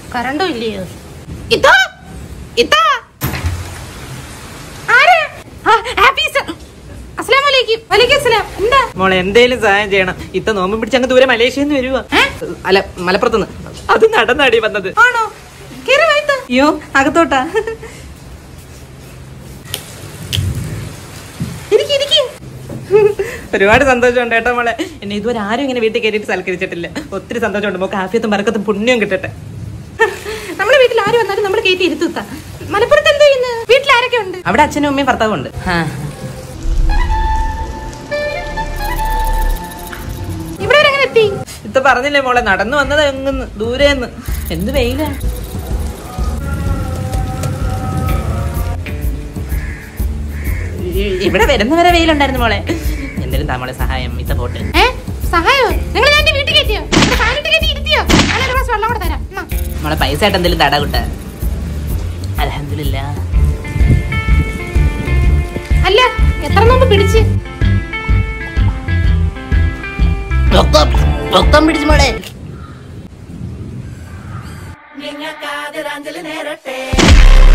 കറണ്ടും ഇല്ലയോ ഇത്താ ഇത്താ ആരാ ആ, ഹാപ്പി ഈസ്റ്റർ. അസ്സലാമു അലൈക്കും വലൈക്കും അസ്സലാം എന്താ മോളെ എന്തേലും സഹായം ചെയ്യണം ഇത്ത നോമ്പ് പിടിച്ച് അങ്ങ് ദൂരെ മലേഷ്യന്ന് വരുവാ ഏ? അല്ല മലപ്പുറത്തുനിന്ന് അത് നടന്നാടി വന്നത് ആണോ കേറി വായത്ത് അയ്യോ അകത്തോട്ടാ ഇരിക്കി ഇരിക്കി ഒരുപാട് സന്തോഷമുണ്ട് കേട്ടോ മോളെ എന്നെ ഇതുവരെ ആരും ഇങ്ങനെ വീട്ടിൽ കയറിയിട്ട് സൽക്കരിച്ചിട്ടില്ല ഒത്തിരി സന്തോഷമുണ്ട് മോക്ക് ആഫിയത്തും പറക്കത്തും പുണ്യവും കിട്ടട്ടെ നമ്മുടെ വീട്ടിൽ ആര് വന്നാലും നമ്മൾ കയറ്റി ഇരുത്തുത്ത മലപ്പുറത്ത് എന്ത് ചെയ്യുന്നു വീട്ടിൽ ആരൊക്കെ ഉണ്ട് അവിടെ അച്ഛനും അമ്മയും ഭർത്താവും ഉണ്ട് ഇവിടെ വരെ എങ്ങനെ എത്തി ഇത്ത പറഞ്ഞില്ലേ മോളെ നടന്നു വന്നത് എങ്ങന്ന് ദൂരെന്ന് എന്ത് വെയില ഇവിടെ വരുന്നവരെ വെയിലുണ്ടായിരുന്നു മോളെ എന്തെങ്കിലും താ മോളെ സഹായം ഇത്ത പോട്ട് ഏ സഹായോ നിങ്ങൾ ഞാൻ എന്റെ വീട്ടിൽ കയറ്റിയോ എന്റെ ഫാനിട്ട് കയറ്റി ഇരുത്തിയോ ഞാൻ ഒരു ഗ്ലാസ് വെള്ളം കൂടെ തരാം എന്നാ. മോളെ പൈസ ആയിട്ട് എന്തെങ്കിലും തട കുട്ട അലഹമില്ല അല്ല എത്ര നോമ്പ് പിടിച്ച് രക്തം പിടിച്ചു മോളെ നിങ്ങൾക്കാതിരാഞ്ജലി നേരട്ടെ